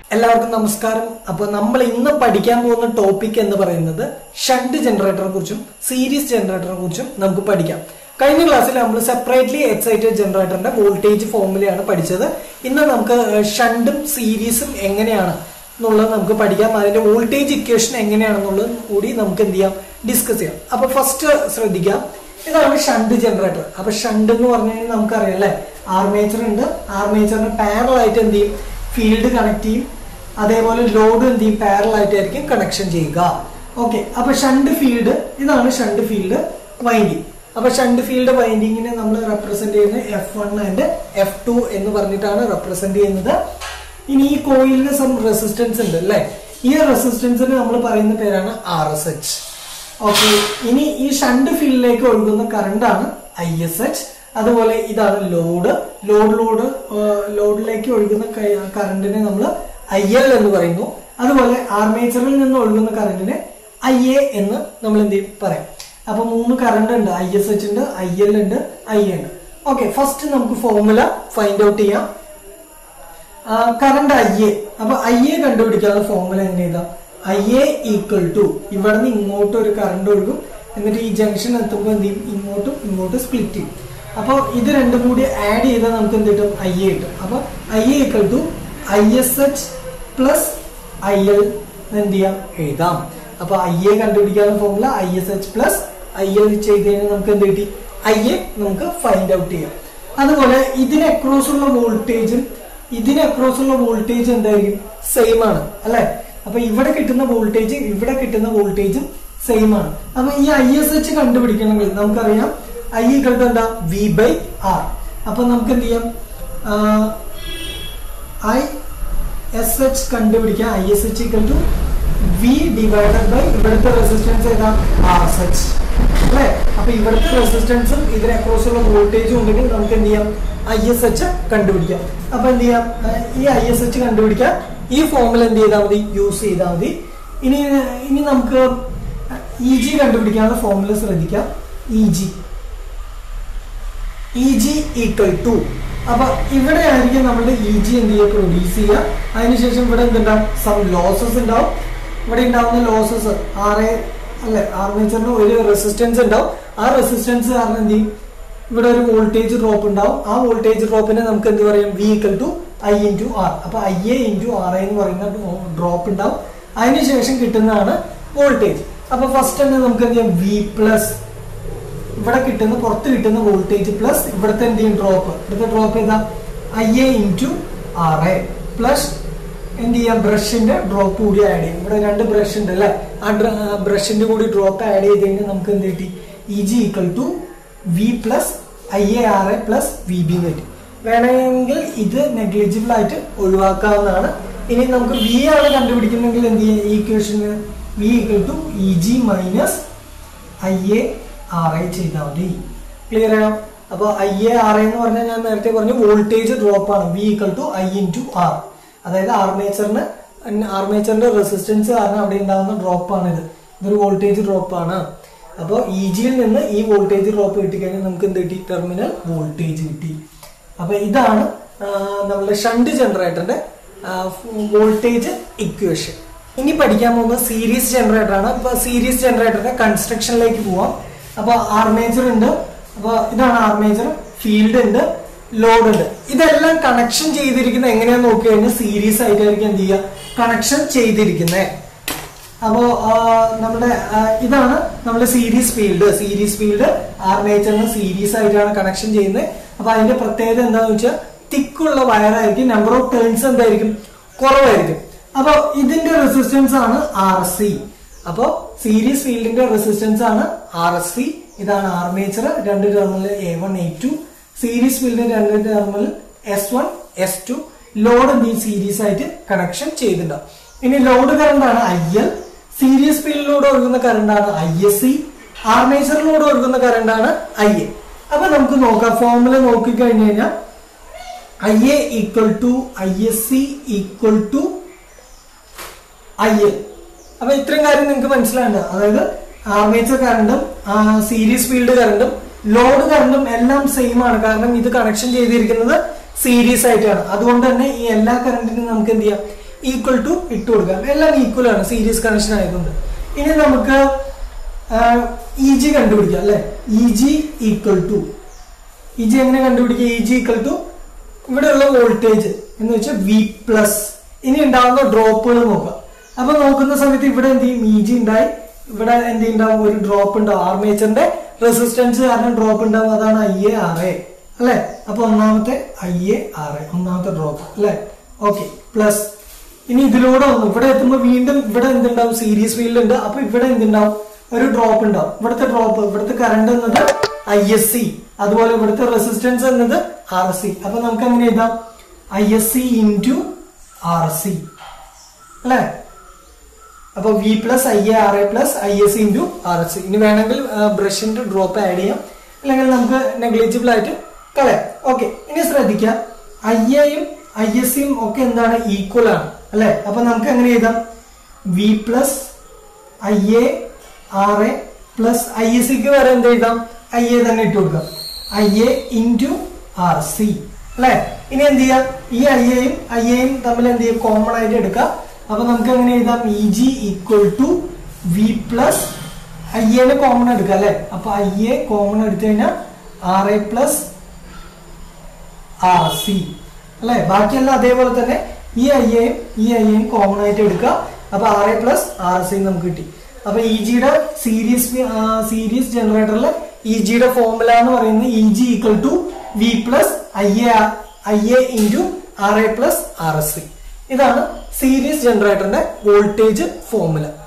എല്ലാവർക്കും നമസ്കാരം അപ്പൊ നമ്മൾ ഇന്ന് പഠിക്കാൻ പോകുന്ന ടോപ്പിക് എന്ന് പറയുന്നത് ഷണ്ട് ജനറേറ്ററെ കുറിച്ചും സീരീസ് ജനറേറ്ററെ കുറിച്ചും നമുക്ക് പഠിക്കാം കഴിഞ്ഞ ക്ലാസ്സിൽ നമ്മൾ സെപ്പറേറ്റ്ലി എക്സൈറ്റഡ് ജനറേറ്ററിന്റെ വോൾട്ടേജ് ഫോർമുലയാണ് പഠിച്ചത് ഇന്ന് നമുക്ക് ഷണ്ടും സീരീസും എങ്ങനെയാണ് എന്നുള്ളത് നമുക്ക് പഠിക്കാം അതിന്റെ വോൾട്ടേജ് ഇക്വേഷൻ എങ്ങനെയാണെന്നുള്ളത് കൂടി നമുക്ക് എന്ത് ചെയ്യാം ഡിസ്കസ് ചെയ്യാം അപ്പൊ ഫസ്റ്റ് ശ്രദ്ധിക്കാം ഇതാണ് ഷണ്ട് ജനറേറ്റർ അപ്പൊ ഷണ്ട് എന്ന് പറഞ്ഞു കഴിഞ്ഞാൽ നമുക്കറിയാം അല്ലെ ആർമേച്ചർ ഉണ്ട് ആർമേച്ചറിന് പാരൽ ആയിട്ട് എന്ത് ചെയ്യും ഫീൽഡ് കണക്ട് ചെയ്യും അതേപോലെ ലോഡ് എന്ത് ചെയ്യും പാരൽ ആയിട്ടായിരിക്കും കണക്ഷൻ ചെയ്യുക ഓക്കെ അപ്പൊ ഷണ്ട് ഫീൽഡ് ഇതാണ് ഷണ്ട് ഫീൽഡ് വൈൻഡിങ് അപ്പൊ ഷണ്ട് ഫീൽഡ് വൈൻഡിങ്ങിനെ നമ്മൾ റെപ്രസെന്റ് ചെയ്യുന്നത് F one and F two എന്ന് പറഞ്ഞിട്ടാണ് റെപ്രസെന്റ് ചെയ്യുന്നത് ഇനി ഈ കോയിലിന് സം റെസിസ്റ്റൻസ് ഉണ്ട് അല്ലെ ഈ റെസിസ്റ്റൻസിന് നമ്മൾ പറയുന്ന പേരാണ് ആർ എസ് എച്ച് ഓക്കെ ഇനി ഈ ഷണ്ട് ഫീൽഡിലേക്ക് ഒഴുകുന്ന കറണ്ട് ആണ് ഐ എസ് എച്ച് അതുപോലെ ഇതാണ് ലോഡ് ലോഡ് ലോഡ് ലോഡിലേക്ക് ഒഴുകുന്ന കറണ്ടിനെ നമ്മൾ ഐ എൽ എന്ന് പറയുന്നു അതുപോലെ ആർമേച്ചറിൽ നിന്ന് ഒഴുകുന്ന കറണ്ടിനെ ഐ എ എന്ന് നമ്മൾ എന്ത് ചെയ്യും പറയാം അപ്പൊ മൂന്ന് കറണ്ട് ഉണ്ട് ഐ എസ് എച്ച് ഉണ്ട് ഐ എൽ ഉണ്ട് ഐ എ ഉണ്ട് ഓക്കെ ഫസ്റ്റ് നമുക്ക് ഫോർമുല ഫൈൻഡ് ഔട്ട് ചെയ്യാം കറണ്ട് ഐ എ അപ്പൊ ഐ എ കണ്ടുപിടിക്കാനുള്ള ഫോർമുല എങ്ങനെ എഴുതാം ഐ എ ഈക്വൽ ടു ഇവിടെ നിന്ന് ഇങ്ങോട്ട് ഒരു കറണ്ട് ഒഴുകും എന്നിട്ട് ഈ ജംഗ്ഷൻ എത്തുമ്പോൾ എന്ത് ചെയ്യും ഇങ്ങോട്ടും ഇങ്ങോട്ടും സ്പ്ലിറ്റ് ചെയ്യും അപ്പോൾ ഇത് രണ്ടും കൂടി ആഡ് ചെയ്താൽ നമുക്ക് എന്ത് കിട്ടും ഐ എ കിട്ടും അപ്പൊ I A equal to I S H plus I L എന്ത് ചെയ്യാം എഴുതാം അപ്പൊ ഐ എ കണ്ടുപിടിക്കാനുള്ള formula I S H plus I L ചെയ്ത് കഴിഞ്ഞാൽ നമുക്ക് എന്ത് കിട്ടി ഐ എ നമുക്ക് ഫൈൻഡ് ഔട്ട് ചെയ്യാം അതുപോലെ ഇതിന് അക്രോസ് ഉള്ള വോൾട്ടേജും ഇതിന് അക്രോസ് ഉള്ള വോൾട്ടേജ് എന്തായിരിക്കും സെയിം ആണ് അല്ലെ അപ്പൊ ഇവിടെ കിട്ടുന്ന വോൾട്ടേജ് ഇവിടെ കിട്ടുന്ന വോൾട്ടേജും സെയിം ആണ് അപ്പൊ ഈ ഐ എസ് എച്ച് കണ്ടുപിടിക്കണമെങ്കിൽ നമുക്കറിയാം ഐ ഇക്വൽ ടു എന്താ വി ബൈ ആർ അപ്പൊ നമുക്ക് എന്ത് ചെയ്യാം ഐ എസ് എച്ച് കണ്ടുപിടിക്കാം I S H equal to V divided by ഇവിടുത്തെ റെസിസ്റ്റൻസ് ഏതാ ആർ എസ് എച്ച് അല്ലേ അപ്പൊ ഇവിടുത്തെ റെസിസ്റ്റൻസും ഇതിന് അക്രോസ് ഉള്ള വോൾട്ടേജും ഉണ്ടെങ്കിൽ നമുക്ക് എന്ത് ചെയ്യാം ഐ എസ് എച്ച് കണ്ടുപിടിക്കാം അപ്പൊ എന്ത് ചെയ്യാം ഈ ഐ എസ് എച്ച് കണ്ടുപിടിക്കാം ഈ ഫോമിൽ എന്ത് ചെയ്താൽ മതി യൂസ് ചെയ്താൽ മതി ഇനി ഇനി നമുക്ക് ഇ ജി കണ്ടുപിടിക്കാനുള്ള ഫോമുല ശ്രദ്ധിക്കാം E G E G equal to അപ്പൊ ഇവിടെ ആയിരിക്കും നമ്മുടെ ഇ ജി എന്ത് ചെയ്യുക പ്രൊഡ്യൂസ് ചെയ്യുക അതിനുശേഷം ഇവിടെ എന്തുണ്ടാവും സം ലോസസ് ഉണ്ടാവും ഇവിടെ ഉണ്ടാവുന്ന ലോസസ് ആർ എ അല്ലെ ആർമേച്ചറിന് ഒരു റെസിസ്റ്റൻസ് ഉണ്ടാവും ആ റെസിസ്റ്റൻസ് കാരണം എന്ത് ചെയ്യും ഇവിടെ ഒരു വോൾട്ടേജ് ഡ്രോപ്പ് ഉണ്ടാവും ആ വോൾട്ടേജ് ഡ്രോപ്പിനെ നമുക്ക് എന്ത് പറയാം V equal to I into R അപ്പൊ I A into R A എന്ന് പറയുന്ന ഡ്രോപ്പ് ഉണ്ടാവും അതിനുശേഷം കിട്ടുന്നതാണ് വോൾട്ടേജ് അപ്പൊ ഫസ്റ്റ് തന്നെ നമുക്ക് എന്ത് ചെയ്യാം വി പ്ലസ് ഇവിടെ കിട്ടുന്ന പുറത്ത് കിട്ടുന്ന വോൾട്ടേജ് പ്ലസ് ഇവിടുത്തെ എന്ത് ചെയ്യും ഡ്രോപ്പ് ഇവിടുത്തെ ഡ്രോപ്പ് ഏതാ I A into R A plus എന്ത് ചെയ്യാം ബ്രഷിന്റെ ഡ്രോപ്പ് കൂടി ആഡ് ചെയ്യും ഇവിടെ രണ്ട് ബ്രഷ് ഉണ്ട് അല്ലെ ആ ബ്രഷിന്റെ കൂടി ഡ്രോപ്പ് ആഡ് ചെയ്ത് കഴിഞ്ഞാൽ നമുക്ക് എന്ത് കിട്ടി E G equal to V plus I A R A plus V B എന്ന് കിട്ടി വേണമെങ്കിൽ ഇത് നെഗ്ലിജിബിൾ ആയിട്ട് ഒഴിവാക്കാവുന്നതാണ് ഇനി നമുക്ക് വി ആണ് കണ്ടുപിടിക്കുന്നെങ്കിൽ എന്ത് ചെയ്യാം ഈ ഇക്വേഷന് V equal to E G minus I A R I ചെയ്താൽ മതി ക്ലിയർ ആണോ അപ്പൊ ഐ എ ആർ ഐ എന്ന് പറഞ്ഞാൽ ഞാൻ നേരത്തെ പറഞ്ഞു വോൾട്ടേജ് ഡ്രോപ്പ് ആണ് V equal to I into R അതായത് ആർമേച്ചറിന് ആർമേച്ചറിന്റെ റെസിസ്റ്റൻസ് കാരണം അവിടെ ഉണ്ടാകുന്ന ഡ്രോപ്പ് ആണ് ഇത് ഇതൊരു വോൾട്ടേജ് ഡ്രോപ്പ് ആണ് അപ്പോൾ ഇ ജിയിൽ നിന്ന് ഈ വോൾട്ടേജ് ഡ്രോപ്പ് കിട്ടിക്കഴിഞ്ഞാൽ നമുക്ക് എന്ത് കിട്ടി ടെർമിനൽ വോൾട്ടേജ് കിട്ടി അപ്പൊ ഇതാണ് നമ്മുടെ ഷണ്ട് ജനറേറ്ററിന്റെ വോൾട്ടേജ് ഇക്വേഷൻ ഇനി പഠിക്കാൻ പോകുന്ന സീരീസ് ജനറേറ്റർ ആണ് അപ്പൊ സീരീസ് ജനറേറ്ററിന്റെ കൺസ്ട്രക്ഷനിലേക്ക് പോവാം അപ്പൊ ആർമേച്ചർ ഉണ്ട് അപ്പൊ ഇതാണ് ആർമേച്ചർ ഫീൽഡ് ഉണ്ട് ലോഡ് ഉണ്ട് ഇതെല്ലാം കണക്ഷൻ ചെയ്തിരിക്കുന്നത് എങ്ങനെയാന്ന് നോക്കി കഴിഞ്ഞാൽ സീരീസ് ആയിട്ടായിരിക്കും എന്ത് ചെയ്യുക കണക്ഷൻ ചെയ്തിരിക്കുന്നത് അപ്പോ നമ്മുടെ ഇതാണ് നമ്മുടെ സീരീസ് ഫീൽഡ് സീരീസ് ഫീൽഡ് ആർമേച്ചറിന് സീരീസ് ആയിട്ടാണ് കണക്ഷൻ ചെയ്യുന്നത് അപ്പൊ അതിന്റെ പ്രത്യേകത എന്താണെന്ന് വെച്ചാൽ തിക്കുള്ള വയറായിരിക്കും നമ്പർ ഓഫ് ടേൺസ് എന്തായിരിക്കും കുറവായിരിക്കും അപ്പൊ ഇതിന്റെ റെസിസ്റ്റൻസ് ആണ് ആർ എസ് സി അപ്പോ സീരീസ് ഫീൽഡിന്റെ റെസിസ്റ്റൻസ് ആണ് ആർ എസ് സി ഇതാണ് ആർമേച്ചർ രണ്ട് terminal A one A two series ഫീൽഡിന്റെ രണ്ട് terminal S one S two load എന്ത് സീരീസ് ആയിട്ട് കണക്ഷൻ ചെയ്തിട്ടുണ്ടാവും ഇനി ലോഡ് കറണ്ട് ആണ് ഐ എൽ സീരീസ് ഫീൽഡിലൂടെ ഒഴുകുന്ന കറണ്ട് ആണ് ഐ എസ് സി ആർമേച്ചറിലൂടെ ഒഴുകുന്ന കറണ്ട് ആണ് ഐ എ അപ്പൊ നമുക്ക് നോക്കാം ഫോർമുല നോക്കിക്കഴിഞ്ഞു കഴിഞ്ഞാൽ I A equal to I S C equal to I L അപ്പൊ ഇത്രയും കാര്യം നിങ്ങൾക്ക് മനസ്സിലാണ്ട് അതായത് ആർമേച്ചർ കറണ്ടും സീരീസ് ഫീൽഡ് കറണ്ടും ലോഡ് കറണ്ടും എല്ലാം സെയിം ആണ് കാരണം ഇത് കണക്ഷൻ ചെയ്തിരിക്കുന്നത് സീരീസ് ആയിട്ടാണ് അതുകൊണ്ട് തന്നെ ഈ എല്ലാ കറണ്ടിനും നമുക്ക് എന്ത് ചെയ്യാം ഈക്വൽ ടു ഇട്ട് കൊടുക്കാം എല്ലാം ഈക്വൽ ആണ് സീരീസ് കണക്ഷൻ ആയതുകൊണ്ട് ഇനി നമുക്ക് ഇ ജി കണ്ടുപിടിക്കാം അല്ലെ E G equal to E G എങ്ങനെ കണ്ടുപിടിക്കുക ഇ ജി ഈക്വൽ ടു ഇവിടെയുള്ള വോൾട്ടേജ് എന്ന് വെച്ചാൽ വി പ്ലസ് ഇനി ഉണ്ടാവുന്ന ഡ്രോപ്പുകൾ നോക്കാം അപ്പൊ നോക്കുന്ന സമയത്ത് ഇവിടെ എന്ത് ചെയ്യും ഇ ജി ഉണ്ടായി ഇവിടെ എന്ത് ഉണ്ടാവും ഒരു ഡ്രോപ്പ് ഉണ്ടാവും ആർമേച്ചറിന്റെ റെസിസ്റ്റൻസ് കാരണം ഡ്രോപ്പ് ഉണ്ടാവും അതാണ് ഐ എ ആർ എ അല്ലെ അപ്പൊ ഒന്നാമത്തെ ഐ എ ആർ എ ഒന്നാമത്തെ ഡ്രോപ്പ് അല്ലെ ഓക്കെ പ്ലസ് ഇനി ഇതിലൂടെ വന്നു ഇവിടെ എത്തുമ്പോൾ വീണ്ടും ഇവിടെ എന്തുണ്ടാവും സീരീസ് ഫീൽഡ് ഉണ്ട് അപ്പൊ ഇവിടെ എന്തുണ്ടാവും ഒരു ഡ്രോപ്പ് ഉണ്ടാവും ഇവിടുത്തെ ഡ്രോപ്പ് ഇവിടുത്തെ കറണ്ട് എന്നത് ഐ എസ് സി അതുപോലെ ഇവിടുത്തെ റെസിസ്റ്റൻസ് എന്നത് ആർ സി അപ്പൊ നമുക്ക് എങ്ങനെ എഴുതാം I S C into R C അല്ലേ അപ്പൊ V plus I A R A plus I S into R S ഇനി വേണമെങ്കിൽ ബ്രഷിന്റെ ഡ്രോപ്പ് ആഡ് ചെയ്യാം അല്ലെങ്കിൽ നമുക്ക് നെഗ്ലിജിബിൾ ആയിട്ട് കളയാം ഓക്കെ ഇനി ശ്രദ്ധിക്കാം ഐ എയും ഐ എസ് സിയും ഒക്കെ എന്താണ് ഈക്വൽ ആണ് അല്ലെ അപ്പൊ നമുക്ക് എങ്ങനെ എഴുതാം V plus I A R A plus I S സിക്ക് വരെ എന്ത് എഴുതാം ഐ എ തന്നെ ഇട്ട് കൊടുക്കാം I A into R C അല്ലെ ഇനി എന്ത് ചെയ്യാം ഈ ഐ എയും ഐ എയും തമ്മിൽ എന്ത് ചെയ്യാം കോമൺ ആയിട്ട് എടുക്കാം അപ്പൊ നമുക്ക് എങ്ങനെ എഴുതാം E G equal to V plus I എനെ കോമൺ എടുക്കാം അല്ലെ അപ്പൊ ഐ എ കോമൺ എടുത്തു കഴിഞ്ഞാൽ R A plus R C അല്ലെ ബാക്കിയെല്ലാം അതേപോലെ തന്നെ ഈ ഐ എയും ഈ ഐ എയും കോമൺ ആയിട്ട് എടുക്കുക അപ്പൊ R A plus R C നമുക്ക് കിട്ടി അപ്പൊ ഇ ജിയുടെ സീരീസ് സീരീസ് ജനറേറ്ററിൽ ഇ ജിയുടെ ഫോർമുല എന്ന് പറയുന്നത് E G equal to V plus I A I A into R A plus R S C ഇതാണ് സീരീസ് ജനറേറ്ററിന്റെ വോൾട്ടേജ് ഫോർമുല